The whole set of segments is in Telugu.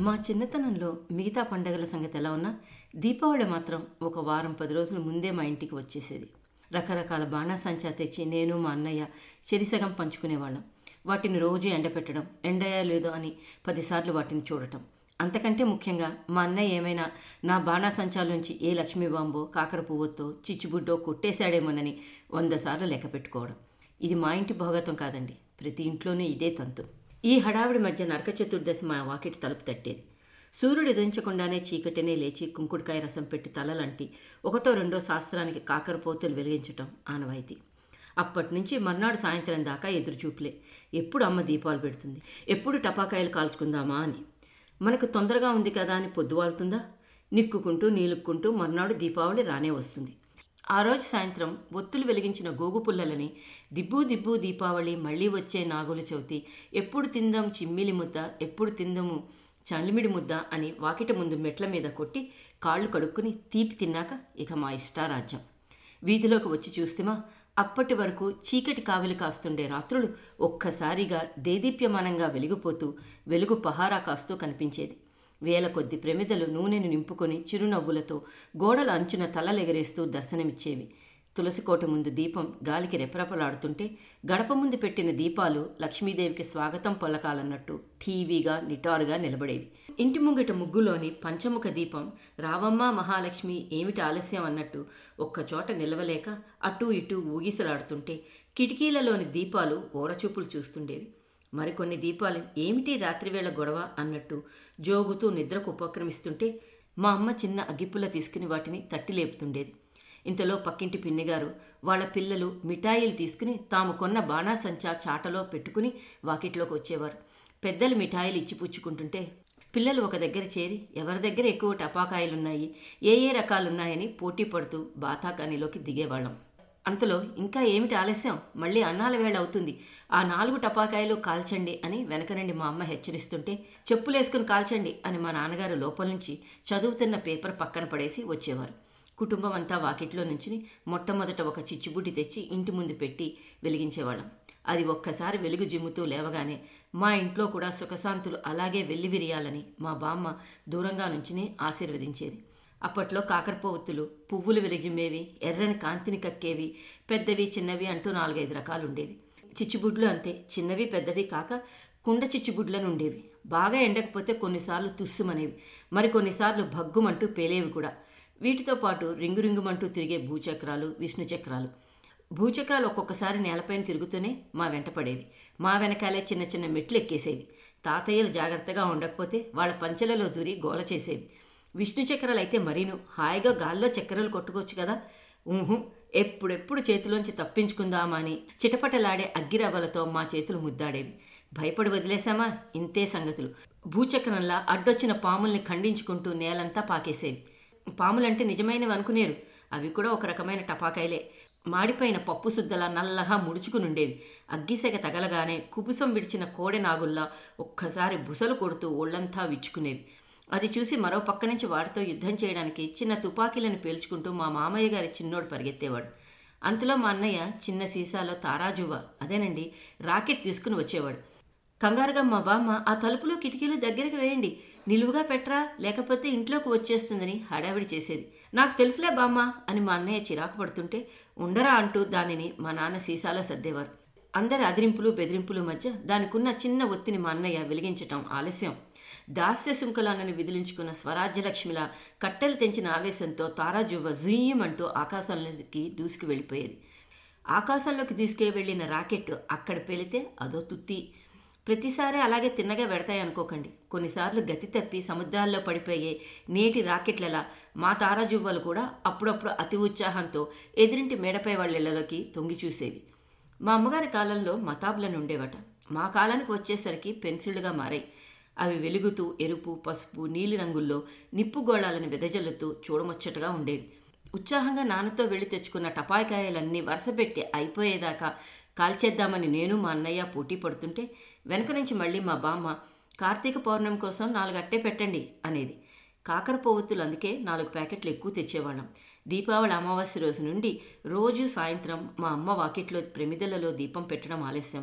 మా చిన్నతనంలో మిగతా పండగల సంగతి ఎలా ఉన్నా దీపావళి మాత్రం ఒక వారం పది రోజుల ముందే మా ఇంటికి వచ్చేసేది రకరకాల బాణాసంచా తెచ్చి నేను మా అన్నయ్య చెరిసగం పంచుకునేవాళ్ళం వాటిని రోజు ఎండపెట్టడం ఎండయా లేదో అని పదిసార్లు వాటిని చూడటం అంతకంటే ముఖ్యంగా మా అన్నయ్య ఏమైనా నా బాణాసంచాల నుంచి ఏ లక్ష్మీ బాంబో కాకర పువ్వుతో చిచ్చుబుడ్డో కొట్టేశాడేమోనని వంద సార్లు లెక్క పెట్టుకోవడం ఇది మా ఇంటి భోగతం కాదండి ప్రతి ఇంట్లోనూ ఇదే తంతు ఈ హడావిడి మధ్య నరక చతుర్దశి మా వాకిటి తలుపు తట్టేది సూర్యుడు ఎదించకుండానే చీకటినే లేచి కుంకుడుకాయ రసం పెట్టి తలలంటి ఒకటో రెండో శాస్త్రానికి కాకర పోతులు వెలిగించటం ఆనవాయితీ అప్పటి నుంచి మర్నాడు సాయంత్రం దాకా ఎదురుచూపులే ఎప్పుడు అమ్మ దీపాలు పెడుతుంది ఎప్పుడు టపాకాయలు కాల్చుకుందామా అని మనకు తొందరగా ఉంది కదా అని పొద్దువాలుతుందా నిక్కుకుంటూ నీలుక్కుంటూ మర్నాడు దీపావళి రానే వస్తుంది ఆ రోజు సాయంత్రం ఒత్తులు వెలిగించిన గోగు పుల్లలని దిబ్బు దిబ్బు దీపావళి మళ్ళీ వచ్చే నాగుల చవితి ఎప్పుడు తిందాం చిమ్మిలి ముద్ద ఎప్పుడు తిందాము చలిమిడి ముద్ద అని వాకిట ముందు మెట్ల మీద కొట్టి కాళ్ళు కడుక్కుని తీపి తిన్నాక ఇక మా ఇష్టారాజ్యం వీధిలోకి వచ్చి చూస్తేమా అప్పటి వరకు చీకటి కావిలి కాస్తుండే రాత్రులు ఒక్కసారిగా దేదీప్యమానంగా వెలిగిపోతూ వెలుగు పహారా కాస్తూ కనిపించేది వేల కొద్ది ప్రమిదలు నూనెను నింపుకొని చిరునవ్వులతో గోడల అంచున తలలెగరేస్తూ దర్శనమిచ్చేవి తులసికోట ముందు దీపం గాలికి రెపరెపలాడుతుంటే గడప ముందు పెట్టిన దీపాలు లక్ష్మీదేవికి స్వాగతం పలకాలన్నట్టు టీవీగా నిటారుగా నిలబడేవి ఇంటి ముంగట ముగ్గులోని పంచముఖ దీపం రావమ్మ మహాలక్ష్మి ఏమిటి ఆలస్యం అన్నట్టు ఒక్కచోట నిలవలేక అటూ ఇటూ ఊగిసలాడుతుంటే కిటికీలలోని దీపాలు ఓరచూపులు చూస్తుండేవి మరికొన్ని దీపాలు ఏమిటి రాత్రివేళ గొడవ అన్నట్టు జోగుతూ నిద్రకు ఉపక్రమిస్తుంటే మా అమ్మ చిన్న అగ్గిపుల్ల తీసుకుని వాటిని తట్టి లేపుతుండేది ఇంతలో పక్కింటి పిన్నిగారు వాళ్ళ పిల్లలు మిఠాయిలు తీసుకుని తాము కొన్న బాణాసంచా చాటలో పెట్టుకుని వాకిట్లోకి వచ్చేవారు పెద్దలు మిఠాయిలు ఇచ్చి పుచ్చుకుంటుంటే పిల్లలు ఒక దగ్గర చేరి ఎవరి దగ్గర ఎక్కువ టపాకాయలున్నాయి ఏ ఏ రకాలున్నాయని పోటీ పడుతూ బాతాకానీలోకి దిగేవాళ్ళం అంతలో ఇంకా ఏమిటి ఆలస్యం మళ్ళీ అన్నాల వేళ అవుతుంది ఆ నాలుగు టపాకాయలు కాల్చండి అని వెనక నుండి మా అమ్మ హెచ్చరిస్తుంటే చెప్పులేసుకుని కాల్చండి అని మా నాన్నగారు లోపల నుంచి చదువుతున్న పేపర్ పక్కన పడేసి వచ్చేవారు కుటుంబం అంతా వాకిట్లో నుంచుని మొట్టమొదట ఒక చిచ్చుబుడ్డి తెచ్చి ఇంటి ముందు పెట్టి వెలిగించేవాళ్ళం అది ఒక్కసారి వెలుగు జిమ్ముతూ లేవగానే మా ఇంట్లో కూడా సుఖశాంతులు అలాగే వెల్లివిరియాలని మా బామ్మ దూరంగా నుంచుని ఆశీర్వదించేది అప్పట్లో కాకరపోవత్తులు పువ్వులు వెలిజిమ్మేవి ఎర్రని కాంతిని కక్కేవి పెద్దవి చిన్నవి అంటూ నాలుగైదు రకాలు ఉండేవి చిచ్చుబుడ్లు అంతే చిన్నవి పెద్దవి కాక కుండ చిచ్చుబుడ్లను ఉండేవి బాగా ఎండకపోతే కొన్నిసార్లు తుస్సుమనేవి మరికొన్నిసార్లు భగ్గుమంటూ పేలేవి కూడా వీటితో పాటు రింగు రింగుమంటూ తిరిగే భూచక్రాలు విష్ణు చక్రాలు భూచక్రాలు ఒక్కొక్కసారి నేలపైన తిరుగుతూనే మా వెంట పడేవి మా వెనకాలే చిన్న చిన్న మెట్లు ఎక్కేసేవి తాతయ్యలు జాగ్రత్తగా ఉండకపోతే వాళ్ళ పంచెలలో దూరి గోల చేసేవి విష్ణు చక్రాలు అయితే మరీను హాయిగా గాల్లో చక్కెరలు కొట్టుకోవచ్చు కదా ఊహు ఎప్పుడెప్పుడు చేతిలోంచి తప్పించుకుందామా అని చిటపటలాడే అగ్గిరవ్వలతో మా చేతులు ముద్దాడేవి భయపడి వదిలేశామా ఇంతే సంగతులు భూచక్రంలా అడ్డొచ్చిన పాముల్ని ఖండించుకుంటూ నేలంతా పాకేసేవి పాములంటే నిజమైనవి అనుకునేరు అవి కూడా ఒక రకమైన టపాకాయలే మాడిపోయిన పప్పు సుద్దలా నల్లగా ముడుచుకునుండేవి అగ్గిసెగ తగలగానే కుబుసం విడిచిన కోడె నాగుల్లా ఒక్కసారి బుసలు కొడుతూ ఒళ్ళంతా విచ్చుకునేవి అది చూసి మరో పక్క నుంచి వాడితో యుద్ధం చేయడానికి చిన్న తుపాకీలను పేల్చుకుంటూ మా మామయ్య గారి చిన్నోడు పరిగెత్తేవాడు అంతలో మా అన్నయ్య చిన్న సీసాలో తారాజువ అదేనండి రాకెట్ తీసుకుని వచ్చేవాడు కంగారుగా మా బామ్మ ఆ తలుపులో కిటికీలు దగ్గరికి వేయండి నిలువుగా పెట్టరా లేకపోతే ఇంట్లోకి వచ్చేస్తుందని హడావిడి చేసేది నాకు తెలుసులే బామ్మ అని మా అన్నయ్య చిరాకు పడుతుంటే ఉండరా అంటూ దానిని మా నాన్న సీసాలో సర్దేవారు అందరి అదిరింపులు బెదిరింపుల మధ్య దానికున్న చిన్న ఒత్తిని మా అన్నయ్య వెలిగించటం ఆలస్యం దాస్య శృంఖలాలను విదిలించుకున్న స్వరాజ్యలక్ష్మిలా కట్టెలు తెంచిన ఆవేశంతో తారాజువ్వ జుయ్యమంటూ ఆకాశంలోకి దూసుకు వెళ్ళిపోయేది ఆకాశంలోకి తీసుకే వెళ్ళిన రాకెట్ అక్కడ పేలితే అదో తుత్తి ప్రతిసారి అలాగే తిన్నగా పెడతాయి అనుకోకండి కొన్నిసార్లు గతి తప్పి సముద్రాల్లో పడిపోయే నేటి రాకెట్లలా మా తారాజువ్వలు కూడా అప్పుడప్పుడు అతి ఉత్సాహంతో ఎదిరింటి మేడపై వాళ్ళ ఇళ్లలోకి తొంగి చూసేవి మా అమ్మగారి కాలంలో మతాబులను ఉండేవట మా కాలానికి వచ్చేసరికి పెన్సిళ్లుగా మారాయి అవి వెలుగుతూ ఎరుపు పసుపు నీలి రంగుల్లో నిప్పుగోళాలను వెదజల్లుతూ చూడముచ్చటగా ఉండేవి ఉత్సాహంగా నాన్నతో వెళ్ళి తెచ్చుకున్న టపాకాయలన్నీ వరుసపెట్టి అయిపోయేదాకా కాల్చేద్దామని నేను మా అన్నయ్య పోటీ పడుతుంటే వెనక నుంచి మళ్ళీ మా బామ్మ కార్తీక పౌర్ణమి కోసం నాలుగు అట్టే పెట్టండి అనేది కాకర పొవ్వొత్తులు అందుకే నాలుగు ప్యాకెట్లు ఎక్కువ తెచ్చేవాళ్ళం దీపావళి అమావాస్య రోజు నుండి రోజు సాయంత్రం మా అమ్మ వాకిట్లో ప్రమిదలలో దీపం పెట్టడం ఆలస్యం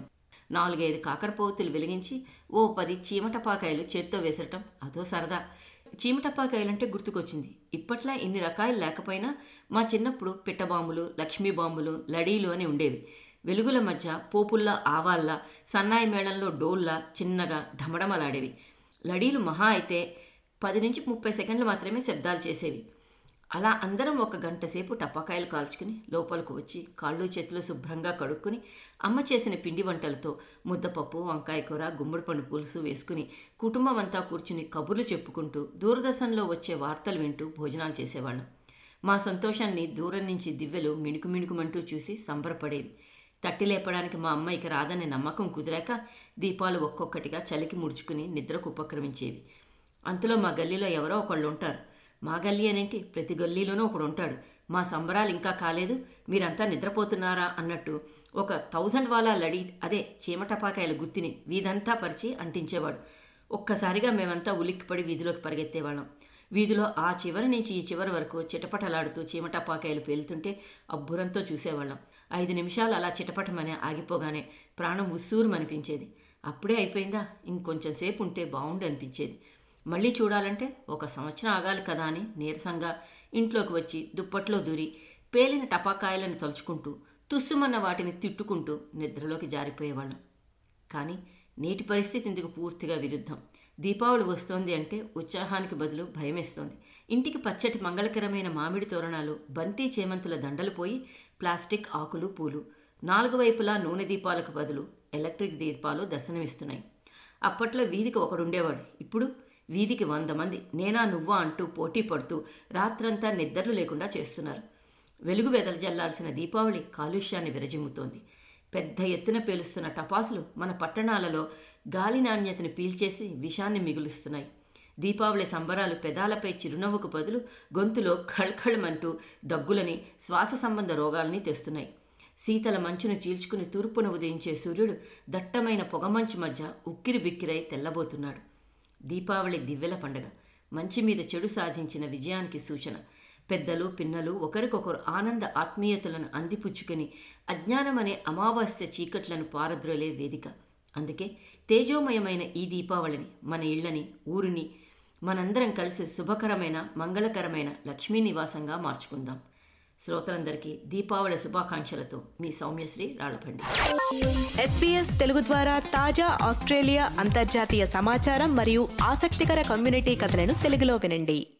నాలుగైదు కాకరపోతులు వెలిగించి ఓ పది చీమటపాకాయలు చేత్తో వేసటం అదో సరదా చీమటపాకాయలంటే గుర్తుకొచ్చింది ఇప్పట్లా ఇన్ని రకాలు లేకపోయినా మా చిన్నప్పుడు పిట్టబాంబులు లక్ష్మీ బాంబులు లడీలు అని ఉండేవి వెలుగుల మధ్య పోపుల్లా ఆవాల్లా సన్నాయి మేళంలో డోల్లా చిన్నగా ఢమఢమలాడేవి లడీలు మహా అయితే పది నుంచి ముప్పై సెకండ్లు మాత్రమే శబ్దాలు చేసేవి అలా అందరం ఒక గంట సేపు టపాకాయలు కాల్చుకుని లోపలకు వచ్చి కాళ్ళు చేతులు శుభ్రంగా కడుక్కుని అమ్మ చేసిన పిండి వంటలతో ముద్దపప్పు వంకాయ కూర గుమ్మడి పండు పులుసు వేసుకుని కుటుంబం అంతా కూర్చుని కబుర్లు చెప్పుకుంటూ దూరదర్శన్లో వచ్చే వార్తలు వింటూ భోజనాలు చేసేవాళ్ళం మా సంతోషాన్ని దూరం నుంచి దివ్యలు మిణుకు మిణుకుమంటూ చూసి సంబరపడేవి తట్టి లేపడానికి మా అమ్మ ఇక రాదనే నమ్మకం కుదిరాక దీపాలు ఒక్కొక్కటిగా చలికి ముడుచుకుని నిద్రకు ఉపక్రమించేవి అంతలో మా గల్లీలో ఎవరో ఒకళ్ళు ఉంటారు మా గల్లీ అనేంటి ప్రతి గల్లీలోనూ ఒకడు ఉంటాడు మా సంబరాలు ఇంకా కాలేదు మీరంతా నిద్రపోతున్నారా అన్నట్టు ఒక థౌజండ్ వాలా లడి అదే చీమటపాకాయల గుత్తిని వీధంతా పరిచి అంటించేవాడు ఒక్కసారిగా మేమంతా ఉలిక్కిపడి వీధిలోకి పరిగెత్తేవాళ్ళం వీధిలో ఆ చివరి నుంచి ఈ చివరి వరకు చిటపటలాడుతూ చీమటపాకాయలు పేలుతుంటే అబ్బురంతో చూసేవాళ్ళం ఐదు నిమిషాలు అలా చిటపటమని ఆగిపోగానే ప్రాణం ఉస్సూరుమనిపించేది అప్పుడే అయిపోయిందా ఇంకొంచెం సేపు ఉంటే బాగుండు అనిపించేది మళ్ళీ చూడాలంటే ఒక సంవత్సరం ఆగాలి కదా అని నీరసంగా ఇంట్లోకి వచ్చి దుప్పట్లో దూరి పేలిన టపాకాయలను తలుచుకుంటూ తుస్సుమన్న వాటిని తిట్టుకుంటూ నిద్రలోకి జారిపోయేవాళ్ళం కానీ నేటి పరిస్థితి ఇందుకు పూర్తిగా విరుద్ధం దీపావళి వస్తోంది అంటే ఉత్సాహానికి బదులు భయమేస్తోంది ఇంటికి పచ్చటి మంగళకరమైన మామిడి తోరణాలు బంతి చేమంతుల దండలు పోయి ప్లాస్టిక్ ఆకులు పూలు నాలుగు వైపులా నూనె దీపాలకు బదులు ఎలక్ట్రిక్ దీపాలు దర్శనమిస్తున్నాయి అప్పట్లో వీధికి ఒకడుండేవాడు ఇప్పుడు వీధికి వంద మంది నేనా నువ్వా అంటూ పోటీ పడుతూ రాత్రంతా నిద్రలు లేకుండా చేస్తున్నారు వెలుగు వెదలజల్లాల్సిన దీపావళి కాలుష్యాన్ని విరజిమ్ముతోంది పెద్ద ఎత్తున పేలుస్తున్న టపాసులు మన పట్టణాలలో గాలి నాణ్యతను పీల్చేసి విషాన్ని మిగులుస్తున్నాయి దీపావళి సంబరాలు పెదాలపై చిరునవ్వుకు బదులు గొంతులో ఖళ్ఖళమంటూ దగ్గులని శ్వాస సంబంధ రోగాల్ని తెస్తున్నాయి శీతల మంచును చీల్చుకుని తూర్పున ఉదయించే సూర్యుడు దట్టమైన పొగమంచు మధ్య ఉక్కిరి బిక్కిరై తెల్లబోతున్నాడు దీపావళి దివ్వెల పండగ మంచి మీద చెడు సాధించిన విజయానికి సూచన పెద్దలు పిన్నలు ఒకరికొకరు ఆనంద ఆత్మీయతలను అందిపుచ్చుకొని అజ్ఞానమనే అమావాస్య చీకట్లను పారద్రోలే వేదిక అందుకే తేజోమయమైన ఈ దీపావళిని మన ఇళ్లని ఊరిని మనందరం కలిసి శుభకరమైన మంగళకరమైన లక్ష్మీ నివాసంగా మార్చుకుందాం శ్రోతలందరికీ దీపావళి శుభాకాంక్షలతో మీ సౌమ్యశ్రీ రాళ్లపండి ఎస్పీఎస్ తెలుగు ద్వారా తాజా ఆస్ట్రేలియా అంతర్జాతీయ సమాచారం మరియు ఆసక్తికర కమ్యూనిటీ కథలను తెలుగులో వినండి